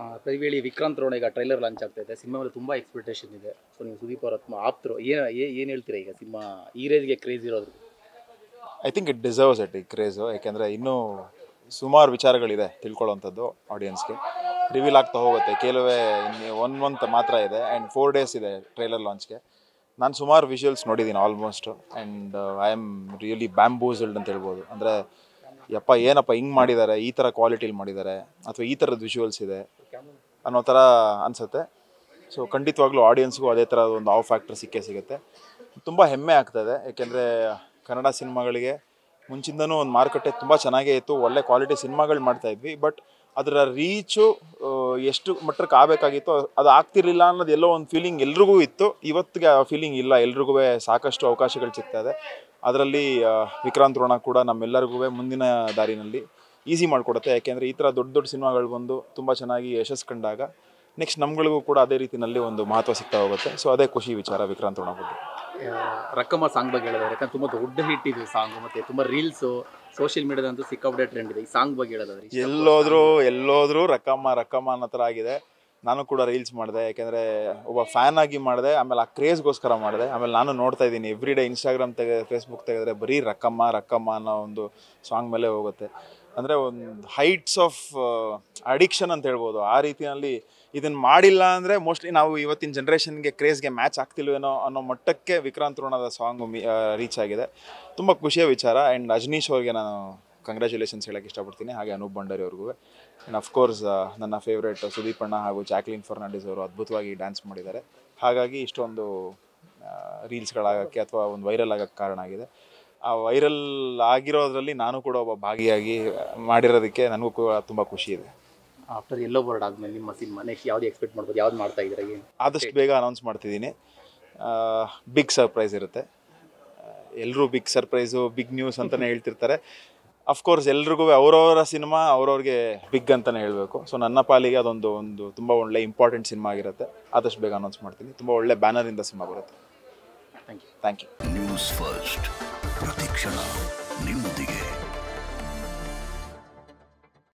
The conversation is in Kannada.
ಪ್ರತಿವೇಳಿ ವಿಕ್ರಾಂತ್ ರೋಣ ಈಗ ಟ್ರೈಲರ್ ಲಾಂಚ್ ಆಗ್ತಾ ಇದೆ ಸಿನಿಮಾ ಮೇಲೆ ತುಂಬ ಎಕ್ಸ್ಪೆಕ್ಟೇಷನ್ ಇದೆ ಸೊ ನೀವು ಸುದೀಪ್ ಅವ್ರ ತುಂಬ ಆಪ್ತರು ಏನು ಏನು ಹೇಳ್ತೀರಾ ಈಗ ಸಿನಿಮಾ ಈ ರೇಂಜ್ಗೆ ಕ್ರೇಜ್ ಇರೋದು I think it deserves it ಈ ಕ್ರೇಜು ಯಾಕೆಂದರೆ ಇನ್ನೂ ಸುಮಾರು ವಿಚಾರಗಳಿದೆ ತಿಳ್ಕೊಳ್ಳೋವಂಥದ್ದು ಆಡಿಯನ್ಸ್ಗೆ ರಿವೀಲ್ ಆಗ್ತಾ ಹೋಗುತ್ತೆ ಕೆಲವೇ ಇನ್ನು ಒನ್ ಮಂತ್ ಮಾತ್ರ ಇದೆ ಆ್ಯಂಡ್ ಫೋರ್ ಡೇಸ್ ಇದೆ ಟ್ರೈಲರ್ ಲಾಂಚ್ಗೆ ನಾನು ಸುಮಾರು ವಿಜುವಲ್ಸ್ ನೋಡಿದ್ದೀನಿ almost and I am really bamboozled ಅಂತ ಹೇಳ್ಬೋದು ಅಂದರೆ ಯಪ್ಪ ಏನಪ್ಪ ಹಿಂಗೆ ಮಾಡಿದ್ದಾರೆ ಈ ಥರ ಕ್ವಾಲಿಟಿಲಿ ಮಾಡಿದ್ದಾರೆ ಅಥವಾ ಈ ಥರದ ವಿಜುವಲ್ಸ್ ಇದೆ ಅನ್ನೋ ಥರ ಅನಿಸುತ್ತೆ ಸೊ ಖಂಡಿತವಾಗ್ಲೂ ಆಡಿಯನ್ಸ್ಗೂ ಅದೇ ಥರ ಒಂದು ಆಫ್ ಫ್ಯಾಕ್ಟರ್ ಸಿಕ್ಕೇ ಸಿಗುತ್ತೆ ತುಂಬ ಹೆಮ್ಮೆ ಆಗ್ತದೆ ಯಾಕೆಂದರೆ ಕನ್ನಡ ಸಿನಿಮಾಗಳಿಗೆ ಮುಂಚಿಂದನೂ ಒಂದು ಮಾರುಕಟ್ಟೆ ತುಂಬ ಚೆನ್ನಾಗೇ ಇತ್ತು ಒಳ್ಳೆ ಕ್ವಾಲಿಟಿ ಸಿನಿಮಾಗಳು ಮಾಡ್ತಾ ಇದ್ವಿ ಬಟ್ ಅದರ ರೀಚು ಎಷ್ಟು ಮಟ್ಟಕ್ಕೆ ಆಗಬೇಕಾಗಿತ್ತು ಅದು ಆಗ್ತಿರ್ಲಿಲ್ಲ ಅನ್ನೋದು ಎಲ್ಲೋ ಒಂದು ಫೀಲಿಂಗ್ ಎಲ್ರಿಗೂ ಇತ್ತು ಇವತ್ತಿಗೆ ಆ ಫೀಲಿಂಗ್ ಇಲ್ಲ ಎಲ್ರಿಗೂ ಸಾಕಷ್ಟು ಅವಕಾಶಗಳು ಸಿಗ್ತಾ ಇದೆ ಅದರಲ್ಲಿ ಆ, ವಿಕ್ರಾಂತ್ ರೋಣ ಕೂಡ ನಮ್ಮೆಲ್ಲರಿಗೂ ಮುಂದಿನ ದಾರಿನಲ್ಲಿ ಈಸಿ ಮಾಡಿಕೊಡುತ್ತೆ ಯಾಕೆಂದರೆ ಈ ಥರ ದೊಡ್ಡ ದೊಡ್ಡ ಸಿನಿಮಾಗಳು ಬಂದು ತುಂಬ ಚೆನ್ನಾಗಿ ಯಶಸ್ಸು ಕಂಡಾಗ ನೆಕ್ಸ್ಟ್ ನಮ್ಗಳಿಗೂ ಕೂಡ ಅದೇ ರೀತಿಯಲ್ಲಿ ಒಂದು ಮಹತ್ವ ಸಿಗ್ತಾ ಹೋಗುತ್ತೆ ಸೊ ಅದೇ ಖುಷಿ ವಿಚಾರ ವಿಕ್ರಾಂತ್ ರೋಣ ಬಗ್ಗೆ ರಕ್ಕಮ್ಮ ಸಾಂಗ್ ಬಗ್ಗೆ ಹೇಳಿದ್ರೆ ಯಾಕಂದ್ರೆ ತುಂಬ ದೊಡ್ಡ ಹಿಟ್ ಇದು ಸಾಂಗ್ ಮತ್ತೆ ತುಂಬ ರೀಲ್ಸು ಸೋಷಿಯಲ್ ಮೀಡಿಯಾದಂತೂ ಸಿಕ್ಕಾಪಟ್ಟೆ ಟ್ರೆಂಡ್ ಇದೆ ಈ ಸಾಂಗ್ ಬಗ್ಗೆ ಹೇಳೋದಾದ್ರೆ ಎಲ್ಲೋದ್ರೂ ಎಲ್ಲೋದ್ರೂ ರಕ್ಕಮ್ಮ ರಕ್ಕಮ್ಮ ಅನ್ನೋ ಥರ ಆಗಿದೆ ನಾನು ಕೂಡ ರೀಲ್ಸ್ ಮಾಡಿದೆ ಯಾಕೆಂದರೆ ಒಬ್ಬ ಫ್ಯಾನ್ ಆಗಿ ಮಾಡಿದೆ ಆಮೇಲೆ ಆ ಕ್ರೇಜ್ಗೋಸ್ಕರ ಮಾಡಿದೆ ಆಮೇಲೆ ನಾನು ನೋಡ್ತಾ ಇದ್ದೀನಿ ಎವ್ರಿ ಡೇ ಇನ್ಸ್ಟಾಗ್ರಾಮ್ ತೆಗೆ ಫೇಸ್ಬುಕ್ ತೆಗೆದ್ರೆ ಬರೀ ರಕ್ಕಮ್ಮ ರಕ್ಕಮ್ಮ ಅನ್ನೋ ಒಂದು ಸಾಂಗ್ ಮೇಲೆ ಹೋಗುತ್ತೆ ಅಂದರೆ ಒಂದು ಹೈಟ್ಸ್ ಆಫ್ ಅಡಿಕ್ಷನ್ ಅಂತ ಹೇಳ್ಬೋದು ಆ ರೀತಿಯಲ್ಲಿ ಇದನ್ನು ಮಾಡಿಲ್ಲ ಅಂದರೆ ಮೋಸ್ಟ್ಲಿ ನಾವು ಇವತ್ತಿನ ಜನ್ರೇಷನ್ಗೆ ಕ್ರೇಜ್ಗೆ ಮ್ಯಾಚ್ ಆಗ್ತಿಲ್ವೇನೋ ಅನ್ನೋ ಮಟ್ಟಕ್ಕೆ ವಿಕ್ರಾಂತ್ ರೋಣದ ಸಾಂಗು ರೀಚ್ ಆಗಿದೆ ತುಂಬ ಖುಷಿಯ ವಿಚಾರ ಆ್ಯಂಡ್ ಅಜನೀಶ್ ಅವ್ರಿಗೆ ನಾನು ಕಂಗ್ರ್ಯಾಚುಲೇಷನ್ಸ್ ಹೇಳಕ್ಕೆ ಇಷ್ಟಪಡ್ತೀನಿ ಹಾಗೆ ಅನೂಪ್ ಭಂಡಾರಿ ಅವ್ರಿಗೂ ಆ್ಯಂಡ್ ಅಫ್ಕೋರ್ಸ್ ನನ್ನ ಫೇವ್ರೇಟ್ ಸುದೀಪ್ ಅಣ್ಣ ಹಾಗೂ ಜಾಕ್ಲಿನ್ ಫರ್ನಾಂಡಿಸ್ ಅವರು ಅದ್ಭುತವಾಗಿ ಡ್ಯಾನ್ಸ್ ಮಾಡಿದ್ದಾರೆ ಹಾಗಾಗಿ ಇಷ್ಟೊಂದು ರೀಲ್ಸ್ಗಳಾಗಕ್ಕೆ ಅಥವಾ ಒಂದು ವೈರಲ್ ಆಗೋಕ್ಕೆ ಕಾರಣ ಆಗಿದೆ ಆ ವೈರಲ್ ಆಗಿರೋದ್ರಲ್ಲಿ ನಾನು ಕೂಡ ಒಬ್ಬ ಭಾಗಿಯಾಗಿ ಮಾಡಿರೋದಕ್ಕೆ ನನಗೂ ಕೂಡ ತುಂಬ ಖುಷಿ ಇದೆ ಆಫ್ಟರ್ ಎಲ್ಲೋ ಬರ್ಡ್ ಆದ್ಮೇಲೆ ನಿಮ್ಮ ಸಿನಿಮಾ ನೆಕ್ಸ್ಟ್ ಯಾವ್ದು ಎಕ್ಸ್ಪೆಕ್ಟ್ ಮಾಡ್ಬೋದು ಯಾವ್ದು ಮಾಡ್ತಾ ಇದ್ದೀರಾ ಏನು ಆದಷ್ಟು ಬೇಗ ಅನೌನ್ಸ್ ಮಾಡ್ತಿದ್ದೀನಿ ಬಿಗ್ ಸರ್ಪ್ರೈಸ್ ಇರುತ್ತೆ ಎಲ್ಲರೂ ಬಿಗ್ ಸರ್ಪ್ರೈಸು ಬಿಗ್ ನ್ಯೂಸ್ ಅಂತಲೇ ಹೇಳ್ತಿರ್ತಾರೆ ಅಫ್ಕೋರ್ಸ್ ಎಲ್ರಿಗೂ ಅವ್ರವರ ಸಿನಿಮಾ ಅವ್ರವ್ರಿಗೆ ಬಿಗ್ ಅಂತಲೇ ಹೇಳಬೇಕು ಸೊ ನನ್ನ ಪಾಲಿಗೆ ಅದೊಂದು ಒಂದು ತುಂಬ ಒಳ್ಳೆ ಇಂಪಾರ್ಟೆಂಟ್ ಸಿನಿಮಾ ಆಗಿರುತ್ತೆ ಆದಷ್ಟು ಬೇಗ ಅನೌನ್ಸ್ ಮಾಡ್ತೀನಿ ತುಂಬ ಒಳ್ಳೆ ಬ್ಯಾನರಿಂದ ಸಿನಿಮಾ ಬರುತ್ತೆ thank you thank you news first ಪ್ರತಿಕ್ಷಣ ನಿಮ್ಮೊಂದಿಗೆ